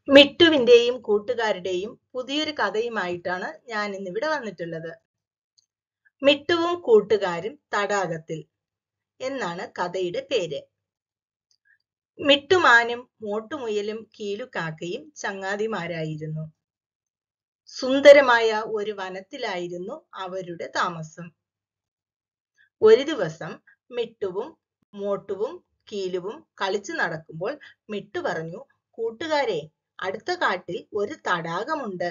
മിട്ടുവിന്റെയും കൂട്ടുകാരുടെയും പുതിയൊരു കഥയുമായിട്ടാണ് ഞാൻ ഇന്നിവിടെ വന്നിട്ടുള്ളത് മിട്ടുവും കൂട്ടുകാരും തടാകത്തിൽ എന്നാണ് കഥയുടെ പേര് മിട്ടുമാനും മോട്ടുമുയലും കീലുകാക്കയും ചങ്ങാതിമാരായിരുന്നു സുന്ദരമായ ഒരു വനത്തിലായിരുന്നു അവരുടെ താമസം ഒരു ദിവസം മിട്ടുവും മോട്ടുവും കീലുവും കളിച്ചു നടക്കുമ്പോൾ മിട്ടു പറഞ്ഞു കൂട്ടുകാരെ അടുത്ത കാട്ടിൽ ഒരു തടാകമുണ്ട്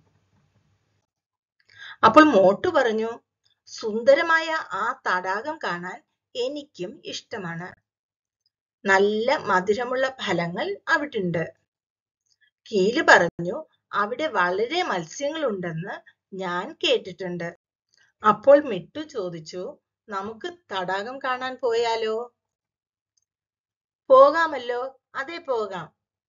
അപ്പോൾ മോട്ടു പറഞ്ഞു സുന്ദരമായ ആ തടാകം കാണാൻ എനിക്കും ഇഷ്ടമാണ് നല്ല മധുരമുള്ള ഫലങ്ങൾ അവിടുണ്ട് കീല് പറഞ്ഞു അവിടെ വളരെ മത്സ്യങ്ങളുണ്ടെന്ന് ഞാൻ കേട്ടിട്ടുണ്ട് അപ്പോൾ മിട്ടു ചോദിച്ചു നമുക്ക് തടാകം കാണാൻ പോയാലോ പോകാമല്ലോ അതെ പോകാം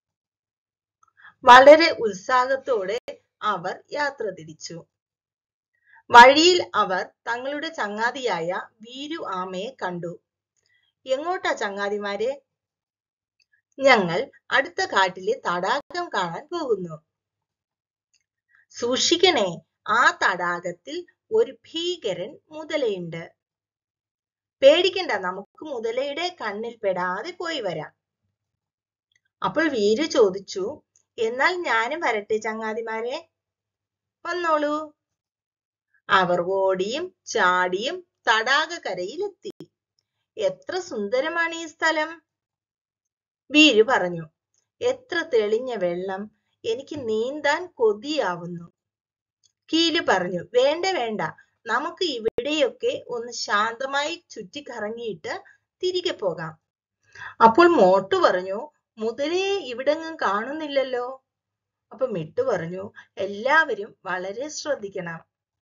വളരെ ഉത്സാഹത്തോടെ അവർ യാത്ര തിരിച്ചു വഴിയിൽ അവർ തങ്ങളുടെ ചങ്ങാതിയായ വീരു ആമയെ കണ്ടു എങ്ങോട്ടാ ചങ്ങാതിമാരെ ഞങ്ങൾ അടുത്ത കാട്ടിലെ തടാകം കാണാൻ പോകുന്നു സൂക്ഷിക്കണേ ആ തടാകത്തിൽ ഒരു ഭീകരൻ മുതലയുണ്ട് പേടിക്കണ്ട നമുക്ക് മുതലയുടെ കണ്ണിൽ പെടാതെ പോയി വരാം അപ്പോൾ വീരു ചോദിച്ചു എന്നാൽ ഞാനും വരട്ടെ ചങ്ങാതിമാരെ വന്നോളൂ അവർ ഓടിയും ചാടിയും തടാകക്കരയിലെത്തി എത്ര സുന്ദരമാണ് ഈ സ്ഥലം വീരു പറഞ്ഞു എത്ര തെളിഞ്ഞ വെള്ളം എനിക്ക് നീന്താൻ കൊതിയാവുന്നു കീല് പറഞ്ഞു വേണ്ട വേണ്ട നമുക്ക് ഇവിടെയൊക്കെ ഒന്ന് ശാന്തമായി ചുറ്റിക്കറങ്ങിയിട്ട് തിരികെ പോകാം അപ്പോൾ മോട്ടു പറഞ്ഞു മുതലേ ഇവിടെങ്ങും കാണുന്നില്ലല്ലോ അപ്പൊ മിട്ടു പറഞ്ഞു എല്ലാവരും വളരെ ശ്രദ്ധിക്കണം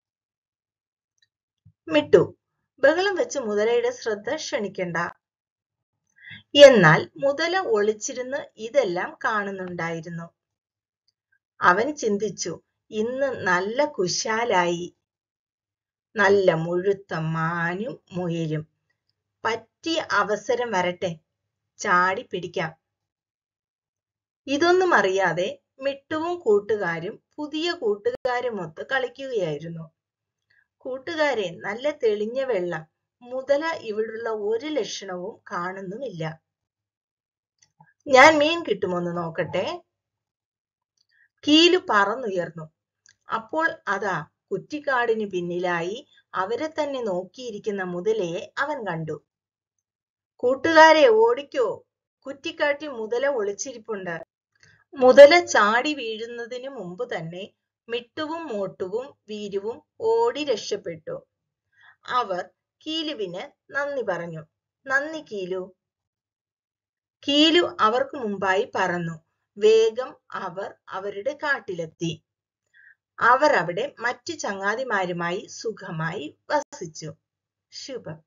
മിട്ടു ബഹളം വെച്ച് മുതലയുടെ ശ്രദ്ധ ക്ഷണിക്കണ്ട എന്നാൽ മുതല ഒളിച്ചിരുന്ന് ഇതെല്ലാം കാണുന്നുണ്ടായിരുന്നു അവൻ ചിന്തിച്ചു ഇന്ന് നല്ല കുശാലായി നല്ല മുഴുത്ത മാനും മുയലും പറ്റിയ അവസരം വരട്ടെ ചാടി പിടിക്കാം ഇതൊന്നും അറിയാതെ മിട്ടുവും കൂട്ടുകാരും പുതിയ കൂട്ടുകാരുമൊത്ത് കളിക്കുകയായിരുന്നു കൂട്ടുകാരെ നല്ല തെളിഞ്ഞ വെള്ളം മുതല ഇവിടുള്ള ഒരു ലക്ഷണവും കാണുന്നുമില്ല ഞാൻ മീൻ കിട്ടുമോന്ന് നോക്കട്ടെ കീലു പറന്നുയർന്നു അപ്പോൾ അതാ കുറ്റിക്കാടിന് പിന്നിലായി അവരെ തന്നെ നോക്കിയിരിക്കുന്ന മുതലയെ അവൻ കണ്ടു കൂട്ടുകാരെ ഓടിക്കോ കുറ്റിക്കാട്ടിൽ മുതല ഒളിച്ചിരിപ്പുണ്ട് മുതല ചാടി വീഴുന്നതിന് മുമ്പ് തന്നെ മിട്ടുവും മോട്ടുവും വീരുവും ഓടി രക്ഷപ്പെട്ടു അവർ കീലുവിന് നന്ദി പറഞ്ഞു നന്ദി കീലു കീലു അവർക്ക് മുമ്പായി പറന്നു വേഗം അവർ അവരുടെ കാട്ടിലെത്തി അവർ അവിടെ മറ്റു ചങ്ങാതിമാരുമായി സുഖമായി വസിച്ചു ശുഭം